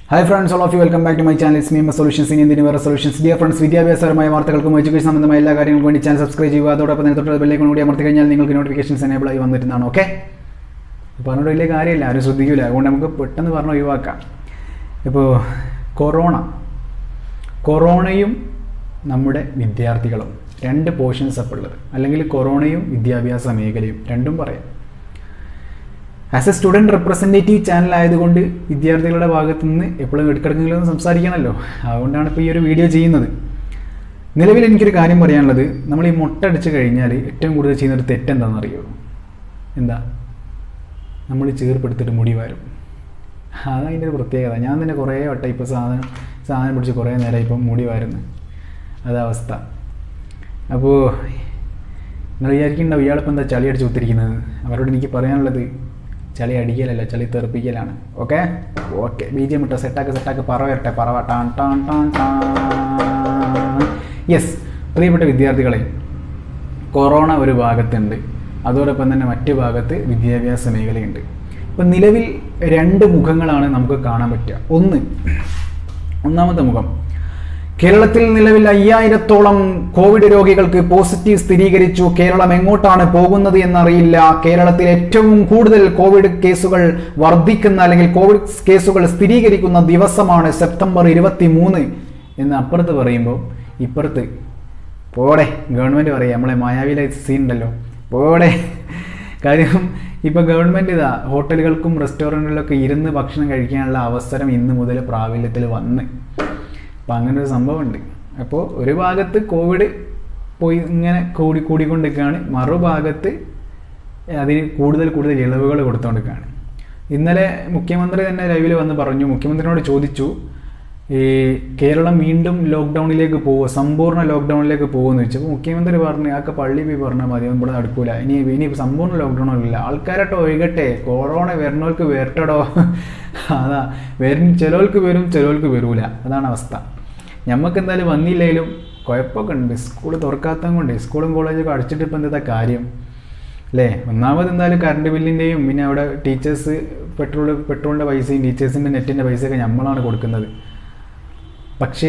hi friends all of you welcome back to my channel ഇസ് മീമ solutions in Indian വേറെ solutions dear friends വിദ്യാഭ്യാസപരമായ വാർത്തകൾക്കും education സംബന്ധമായ എല്ലാ കാര്യങ്ങൾക്കും വേണ്ടി ചാനൽ സബ്സ്ക്രൈബ് ചെയ്യുക അതോടൊപ്പം തന്നെ തൊട്ടുള്ള ബെല്ലേക്കും കൂടി അമർത്തി കഴിഞ്ഞാൽ നിങ്ങൾക്ക് നോട്ടിഫിക്കേഷൻസ് എനേബിൾ ആയി വന്നിരുന്നതാണ് ഓക്കെ ഇപ്പോൾ പറഞ്ഞിട്ട് വലിയ കാര്യമില്ല ആരും ശ്രദ്ധിക്കില്ല അതുകൊണ്ട് നമുക്ക് പെട്ടെന്ന് പറഞ്ഞ് ഒഴിവാക്കാം ഇപ്പോൾ കൊറോണ കൊറോണയും നമ്മുടെ വിദ്യാർത്ഥികളും രണ്ട് പോർഷൻസ് അപ്പോൾ ഉള്ളത് അല്ലെങ്കിൽ കൊറോണയും വിദ്യാഭ്യാസ മേഖലയും രണ്ടും പറയാം as a student representative channel ആയതുകൊണ്ട് വിദ്യാർത്ഥികളുടെ ഭാഗത്ത് നിന്ന് എപ്പോഴും ഇടക്കിടക്കെങ്കിലും സംസാരിക്കണമല്ലോ അതുകൊണ്ടാണ് ഇപ്പോൾ ഈ ഒരു വീഡിയോ ചെയ്യുന്നത് നിലവിൽ എനിക്കൊരു കാര്യം പറയാനുള്ളത് നമ്മൾ ഈ മുട്ടടിച്ച് കഴിഞ്ഞാൽ ഏറ്റവും കൂടുതൽ ചെയ്യുന്നൊരു തെറ്റെന്താണെന്ന് അറിയോ എന്താ നമ്മൾ ചേർപ്പെടുത്തിട്ട് മുടി വാരും അതാണ് അതിൻ്റെ ഒരു പ്രത്യേകത ഞാൻ തന്നെ കുറേ വട്ടം ഇപ്പോൾ സാധനം സാധനം പിടിച്ച് കുറേ നേരം ഇപ്പം മുടി വാരുന്നു അതവസ്ഥ അപ്പോൾ നിങ്ങൾ വിചാരിക്കുന്നുണ്ടാവും ഇയാളിപ്പോൾ എന്താ ചളി അടിച്ച് കുത്തിരിക്കുന്നത് അവരോട് എനിക്ക് പറയാനുള്ളത് ചളി അടിക്കലല്ല ചളി തെറിപ്പിക്കലാണ് okay okay B G M ഇട്ടോ സെറ്റാക്ക് സെറ്റാക്ക് പറ വരട്ടെ പറവ ടാൻ ടാൻ ടാൻ ടാൻ യെസ് പ്രിയപ്പെട്ട വിദ്യാർത്ഥികളെ കൊറോണ ഒരു ഭാഗത്തുണ്ട് അതോടൊപ്പം തന്നെ മറ്റു ഭാഗത്ത് വിദ്യാഭ്യാസ മേഖലയുണ്ട് ഇപ്പം നിലവിൽ രണ്ട് മുഖങ്ങളാണ് നമുക്ക് കാണാൻ പറ്റുക ഒന്ന് ഒന്നാമത്തെ മുഖം കേരളത്തിൽ നിലവിൽ അയ്യായിരത്തോളം കോവിഡ് രോഗികൾക്ക് പോസിറ്റീവ് സ്ഥിരീകരിച്ചു കേരളം എങ്ങോട്ടാണ് പോകുന്നത് എന്നറിയില്ല കേരളത്തിൽ ഏറ്റവും കൂടുതൽ കോവിഡ് കേസുകൾ വർദ്ധിക്കുന്ന അല്ലെങ്കിൽ കോവിഡ് കേസുകൾ സ്ഥിരീകരിക്കുന്ന ദിവസമാണ് സെപ്റ്റംബർ ഇരുപത്തി മൂന്ന് എന്ന് അപ്പുറത്ത് പറയുമ്പോൾ ഇപ്പുറത്ത് പോടെ ഗവൺമെൻറ് പറയാം നമ്മളെ മായാവിയിലെ സീൻ ഉണ്ടല്ലോ പോടെ കാര്യം ഇപ്പോൾ ഗവൺമെൻറ് ഇതാ ഹോട്ടലുകൾക്കും റെസ്റ്റോറൻറ്റുകളിലൊക്കെ ഇരുന്ന് ഭക്ഷണം കഴിക്കാനുള്ള അവസരം ഇന്ന് മുതൽ പ്രാബല്യത്തിൽ വന്ന് അപ്പം അങ്ങനെ ഒരു സംഭവമുണ്ട് അപ്പോൾ ഒരു ഭാഗത്ത് കോവിഡ് പോയി ഇങ്ങനെ കൂടി കൂടിക്കൊണ്ടിരിക്കുകയാണ് മറുഭാഗത്ത് അതിന് കൂടുതൽ കൂടുതൽ ഇളവുകൾ കൊടുത്തുകൊണ്ടിരിക്കുകയാണ് ഇന്നലെ മുഖ്യമന്ത്രി തന്നെ ലൈവിൽ വന്ന് പറഞ്ഞു മുഖ്യമന്ത്രിയോട് ചോദിച്ചു ഈ കേരളം വീണ്ടും ലോക്ക്ഡൗണിലേക്ക് പോവുക സമ്പൂർണ്ണ ലോക്ക്ഡൗണിലേക്ക് പോകുമെന്ന് വെച്ചു അപ്പോൾ മുഖ്യമന്ത്രി പറഞ്ഞു ആക്കെ പള്ളി പോയി പറഞ്ഞാൽ മതി ഇവിടെ നടക്കൂല ഇനി ഇനി സമ്പൂർണ്ണ ലോക്ക്ഡൗൺ ഇല്ല ആൾക്കാരട്ടോ ഒഴുകട്ടെ കൊറോണ വരുന്നവർക്ക് വരട്ടടോ അതാ വരും ചിലവർക്ക് വരും ചിലവർക്ക് വരൂല അതാണ് അവസ്ഥ ഞമ്മക്ക് എന്തായാലും വന്നില്ലെങ്കിലും കുഴപ്പമൊക്കെ ഉണ്ട് സ്കൂൾ തുറക്കാത്തത് കൊണ്ട് സ്കൂളും കോളേജൊക്കെ അടച്ചിട്ട് ഇപ്പം എന്താ കാര്യം അല്ലേ ഒന്നാമത് എന്തായാലും കറണ്ട് ബില്ലിൻ്റെയും പിന്നെ അവിടെ ടീച്ചേഴ്സ് പെട്രോൾ പെട്രോളിൻ്റെ പൈസയും ടീച്ചേഴ്സിൻ്റെ നെറ്റിൻ്റെ പൈസയൊക്കെ നമ്മളാണ് കൊടുക്കുന്നത് പക്ഷേ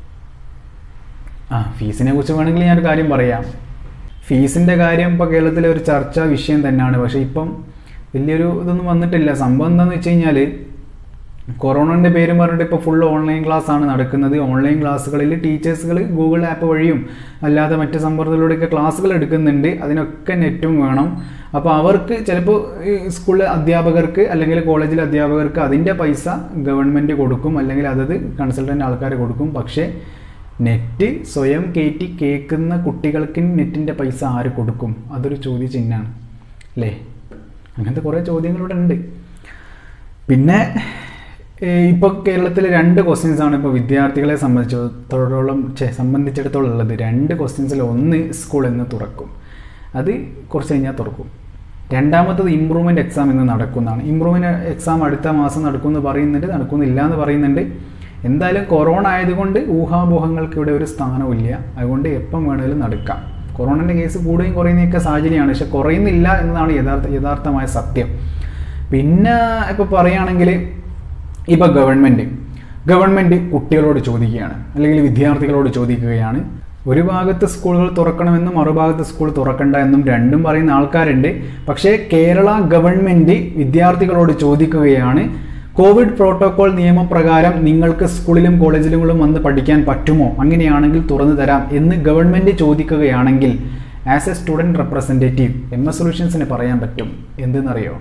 ആ ഫീസിനെ കുറിച്ച് വേണമെങ്കിൽ ഞാനൊരു കാര്യം പറയാം ഫീസിൻ്റെ കാര്യം ഇപ്പോൾ കേരളത്തിലെ ഒരു ചർച്ചാ വിഷയം തന്നെയാണ് പക്ഷേ ഇപ്പം വലിയൊരു ഇതൊന്നും വന്നിട്ടില്ല സംഭവം എന്താണെന്ന് വെച്ച് കഴിഞ്ഞാൽ കൊറോണൻ്റെ പേരും പറഞ്ഞിട്ട് ഇപ്പോൾ ഫുൾ ഓൺലൈൻ ക്ലാസ് ആണ് നടക്കുന്നത് ഓൺലൈൻ ക്ലാസ്സുകളിൽ ടീച്ചേഴ്സുകൾ ഗൂഗിൾ ആപ്പ് വഴിയും അല്ലാതെ മറ്റ് സമ്പർക്കത്തിലൂടെയൊക്കെ ക്ലാസ്സുകൾ എടുക്കുന്നുണ്ട് അതിനൊക്കെ നെറ്റും വേണം അപ്പോൾ അവർക്ക് ചിലപ്പോൾ സ്കൂളിലെ അധ്യാപകർക്ക് അല്ലെങ്കിൽ കോളേജിലെ അധ്യാപകർക്ക് അതിൻ്റെ പൈസ ഗവൺമെൻറ് കൊടുക്കും അല്ലെങ്കിൽ അതത് കൺസൾട്ടൻ്റ് ആൾക്കാർ കൊടുക്കും പക്ഷേ നെറ്റ് സ്വയം കയറ്റി കേൾക്കുന്ന കുട്ടികൾക്ക് നെറ്റിൻ്റെ പൈസ ആര് കൊടുക്കും അതൊരു ചോദ്യചിഹ്നമാണ് അല്ലേ അങ്ങനത്തെ കുറേ ചോദ്യങ്ങളിവിടെ ഉണ്ട് പിന്നെ ഇപ്പോൾ കേരളത്തിൽ രണ്ട് ക്വസ്റ്റ്യൻസ് ആണ് ഇപ്പോൾ വിദ്യാർത്ഥികളെ സംബന്ധിച്ചിടത്തോളം സംബന്ധിച്ചിടത്തോളം ഉള്ളത് രണ്ട് ക്വസ്റ്റ്യൻസിൽ ഒന്ന് സ്കൂൾ എന്ന് തുറക്കും അത് കുറച്ച് കഴിഞ്ഞാൽ തുറക്കും രണ്ടാമത്തത് ഇമ്പ്രൂവ്മെൻറ്റ് എക്സാം എന്ന് നടക്കുന്നതാണ് ഇമ്പ്രൂവ്മെൻറ്റ് എക്സാം അടുത്ത മാസം നടക്കുമെന്ന് പറയുന്നുണ്ട് നടക്കുന്നില്ല എന്ന് പറയുന്നുണ്ട് എന്തായാലും കൊറോണ ആയതുകൊണ്ട് ഊഹാപോഹങ്ങൾക്ക് ഇവിടെ ഒരു സ്ഥാനമില്ല അതുകൊണ്ട് എപ്പം വേണമെങ്കിലും നടക്കാം കൊറോണൻ്റെ കേസ് കൂടുകയും കുറയുന്നതൊക്കെ സാഹചര്യമാണ് പക്ഷെ കുറയുന്നില്ല എന്നതാണ് യഥാർത്ഥ യഥാർത്ഥമായ സത്യം പിന്നെ ഇപ്പോൾ പറയുകയാണെങ്കിൽ ഇപ്പോൾ ഗവൺമെൻറ് ഗവൺമെൻറ് കുട്ടികളോട് ചോദിക്കുകയാണ് അല്ലെങ്കിൽ വിദ്യാർത്ഥികളോട് ചോദിക്കുകയാണ് ഒരു ഭാഗത്ത് സ്കൂളുകൾ തുറക്കണമെന്നും മറുഭാഗത്ത് സ്കൂൾ തുറക്കണ്ട എന്നും രണ്ടും പറയുന്ന ആൾക്കാരുണ്ട് പക്ഷേ കേരള ഗവൺമെൻറ് വിദ്യാർത്ഥികളോട് ചോദിക്കുകയാണ് കോവിഡ് പ്രോട്ടോകോൾ നിയമപ്രകാരം നിങ്ങൾക്ക് സ്കൂളിലും കോളേജിലും വന്ന് പഠിക്കാൻ പറ്റുമോ അങ്ങനെയാണെങ്കിൽ തുറന്നു തരാം എന്ന് ഗവൺമെൻറ് ചോദിക്കുകയാണെങ്കിൽ as a student representative M S സൊല്യൂഷൻസിന് പറയാൻ പറ്റും എന്തെന്നറിയോ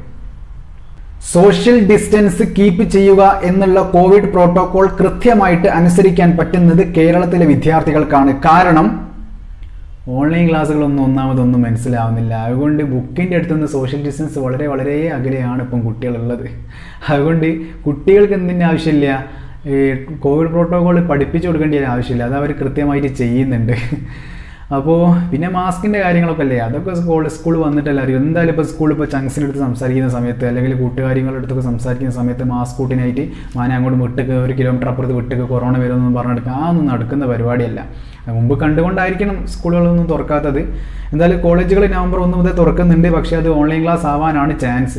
സോഷ്യൽ ഡിസ്റ്റൻസ് കീപ്പ് ചെയ്യുക എന്നുള്ള കോവിഡ് പ്രോട്ടോകോൾ കൃത്യമായിട്ട് അനുസരിക്കാൻ പറ്റുന്നത് കേരളത്തിലെ വിദ്യാർത്ഥികൾക്കാണ് കാരണം ഓൺലൈൻ ക്ലാസ്സുകളൊന്നും ഒന്നാമതൊന്നും മനസ്സിലാവുന്നില്ല അതുകൊണ്ട് ബുക്കിൻ്റെ അടുത്ത് നിന്ന് സോഷ്യൽ ഡിസ്റ്റൻസ് വളരെ വളരെ അകലെയാണ് ഇപ്പം കുട്ടികളുള്ളത് അതുകൊണ്ട് കുട്ടികൾക്ക് എന്തിൻ്റെ ആവശ്യമില്ല ഈ കോവിഡ് പ്രോട്ടോകോൾ പഠിപ്പിച്ചു കൊടുക്കേണ്ട ആവശ്യമില്ല അത് അവർ കൃത്യമായിട്ട് ചെയ്യുന്നുണ്ട് അപ്പോൾ പിന്നെ മാസ്കിൻ്റെ കാര്യങ്ങളൊക്കെ അല്ലേ അതൊക്കെ സ്കൂൾ സ്കൂൾ വന്നിട്ടല്ല അറിയും എന്തായാലും ഇപ്പോൾ സ്കൂളിൽ ഇപ്പോൾ ചങ്സിൻ്റെ അടുത്ത് സംസാരിക്കുന്ന സമയത്ത് അല്ലെങ്കിൽ കൂട്ടുകാരികളുടെ അടുത്തൊക്കെ സംസാരിക്കുന്ന സമയത്ത് മാസ്ക് കൂട്ടിനായിട്ട് മാനെ അങ്ങോട്ട് വിട്ടേക്ക് ഒരു കിലോമീറ്റർ അപ്പുറത്ത് വിട്ടേക്ക് കൊറോണ വരുമെന്ന് പറഞ്ഞെടുക്കുക ആ ഒന്നും നടക്കുന്ന പരിപാടിയല്ല മുമ്പ് കണ്ടുകൊണ്ടായിരിക്കണം സ്കൂളുകളൊന്നും തുറക്കാത്തത് എന്തായാലും കോളേജുകൾ നവംബർ ഒന്ന് മുതൽ തുറക്കുന്നുണ്ട് പക്ഷേ അത് ഓൺലൈൻ ക്ലാസ് ആവാനാണ് ചാൻസ്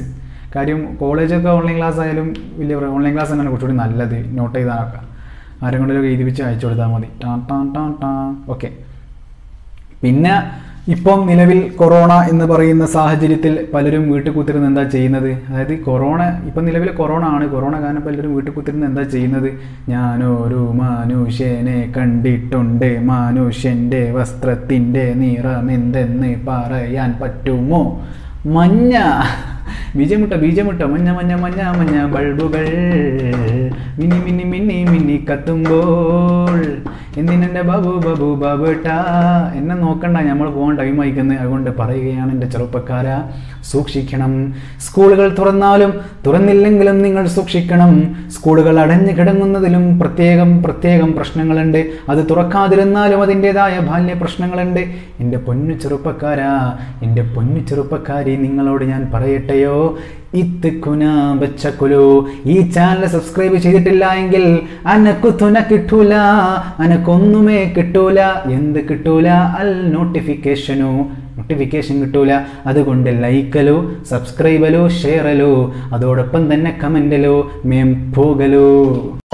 കാര്യം കോളേജൊക്കെ ഓൺലൈൻ ക്ലാസ് ആയാലും വലിയ ഓൺലൈൻ ക്ലാസ് തന്നെയാണ് കുറച്ചുകൂടി നല്ലത് നോട്ട് ചെയ്താലൊക്കെ ആരും കൊണ്ടൊക്കെ എഴുതി വെച്ച് അയച്ചു കൊടുത്താൽ മതി ടാ ടാ ടാ ടാ ഓക്കെ പിന്നെ ഇപ്പം നിലവിൽ കൊറോണ എന്ന് പറയുന്ന സാഹചര്യത്തിൽ പലരും വീട്ടിൽ കുത്തിരുന്ന് എന്താ ചെയ്യുന്നത് അതായത് കൊറോണ ഇപ്പം നിലവിൽ കൊറോണ ആണ് കൊറോണ കാരണം പലരും വീട്ടിൽ കുത്തിരുന്ന് എന്താ ചെയ്യുന്നത് ഞാനൊരു മനുഷ്യനെ കണ്ടിട്ടുണ്ട് മനുഷ്യൻ്റെ വസ്ത്രത്തിൻ്റെ നിറമെന്തെന്ന് പറയാൻ പറ്റുമോ മഞ്ഞ ബീജമുട്ട ബീജമുട്ട മഞ്ഞ മഞ്ഞ മഞ്ഞ മഞ്ഞ ബൾബുകൾ മിന്നി മിന്നി മിന്നി മിന്നി കത്തുമ്പോൾ എന്തിനെൻ്റെ ബാബു ബാബു ബാബുട്ട എന്നെ നോക്കണ്ട നമ്മൾ പോകാൻ ടൈം അയക്കുന്നത് അതുകൊണ്ട് പറയുകയാണ് എൻ്റെ ചെറുപ്പക്കാര സൂക്ഷിക്കണം സ്കൂളുകൾ തുറന്നാലും തുറന്നില്ലെങ്കിലും നിങ്ങൾ സൂക്ഷിക്കണം സ്കൂളുകൾ അടഞ്ഞു കിടങ്ങുന്നതിലും പ്രത്യേകം പ്രത്യേകം പ്രശ്നങ്ങളുണ്ട് അത് തുറക്കാതിരുന്നാലും അതിൻ്റെതായ ബാല്യ പ്രശ്നങ്ങളുണ്ട് എൻ്റെ പൊന്നു ചെറുപ്പക്കാരാ എൻ്റെ പൊന്നു ചെറുപ്പക്കാരി നിങ്ങളോട് ഞാൻ പറയട്ടെയോ ഇത്തുക്കുന ബച്ചക്കുലു ഈ ചാനൽ സബ്സ്ക്രൈബ് ചെയ്തിട്ടില്ല എങ്കിൽ അനക്കുത്തുന കിട്ടൂല അനക്കൊന്നുമേ കിട്ടൂല എന്ത് കിട്ടൂല അൽ നോട്ടിഫിക്കേഷനോ നോട്ടിഫിക്കേഷൻ കിട്ടൂല അതുകൊണ്ട് ലൈക്കലോ സബ്സ്ക്രൈബലോ ഷെയറലോ അതോടൊപ്പം തന്നെ കമൻ്റലോ മേം പോകലോ